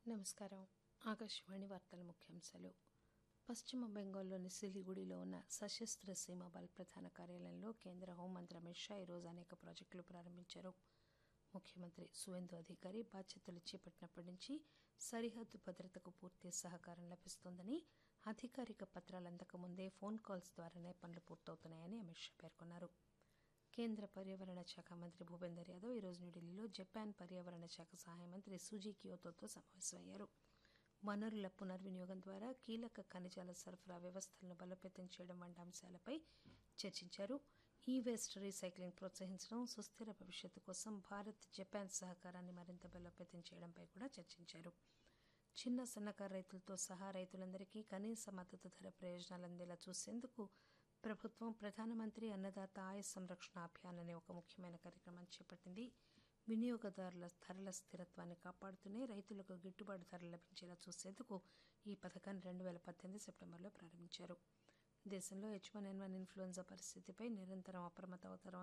నమస్కారం ఆకాశవాణి వార్తల ముఖ్యాంశాలు పశ్చిమ బెంగాల్లోని సిలిగుడిలో ఉన్న సశస్త్ర సీమ బల్ ప్రధాన కార్యాలయంలో కేంద్ర హోంమంత్రి అమిత్ షా ఈరోజు అనేక ప్రాజెక్టులు ప్రారంభించారు ముఖ్యమంత్రి సువేందు అధికారి బాధ్యతలు చేపట్టినప్పటి నుంచి సరిహద్దు భద్రతకు పూర్తి సహకారం లభిస్తోందని అధికారిక పత్రాలు అందకముందే ఫోన్ కాల్స్ ద్వారానే పనులు పూర్తవుతున్నాయని అమిత్ షా పేర్కొన్నారు కేంద్ర పర్యావరణ శాఖ మంత్రి భూపేందర్ యాదవ్ ఈరోజు న్యూఢిల్లీలో జపాన్ పర్యావరణ శాఖ సహాయ మంత్రి సుజీ కియోతోతో సమావేశమయ్యారు వనరుల పునర్వినియోగం ద్వారా కీలక ఖనిజాల సరఫరా వ్యవస్థలను బలోపేతం చేయడం వంటి అంశాలపై చర్చించారు ఈ వేస్ట్ రీసైక్లింగ్ ప్రోత్సహించడం సుస్థిర భవిష్యత్తు కోసం భారత్ జపాన్ సహకారాన్ని మరింత బలోపేతం చేయడంపై కూడా చర్చించారు చిన్న సన్నకారు రైతులతో సహా రైతులందరికీ కనీస మద్దతు ధర ప్రయోజనాలు అందేలా చూసేందుకు ప్రభుత్వం ప్రధానమంత్రి అన్నదాత ఆయ సంరక్షణ అభియాన్ అనే ఒక ముఖ్యమైన కార్యక్రమాన్ని చేపట్టింది వినియోగదారుల ధరల స్థిరత్వాన్ని కాపాడుతూనే రైతులకు గిట్టుబాటు ధరలు లభించేలా చూసేందుకు ఈ పథకాన్ని రెండు వేల పద్దెనిమిది సెప్టెంబర్లో ప్రారంభించారు దేశంలో H one N one influenza పరిస్థితిపై నిరంతరం అప్రమత్తం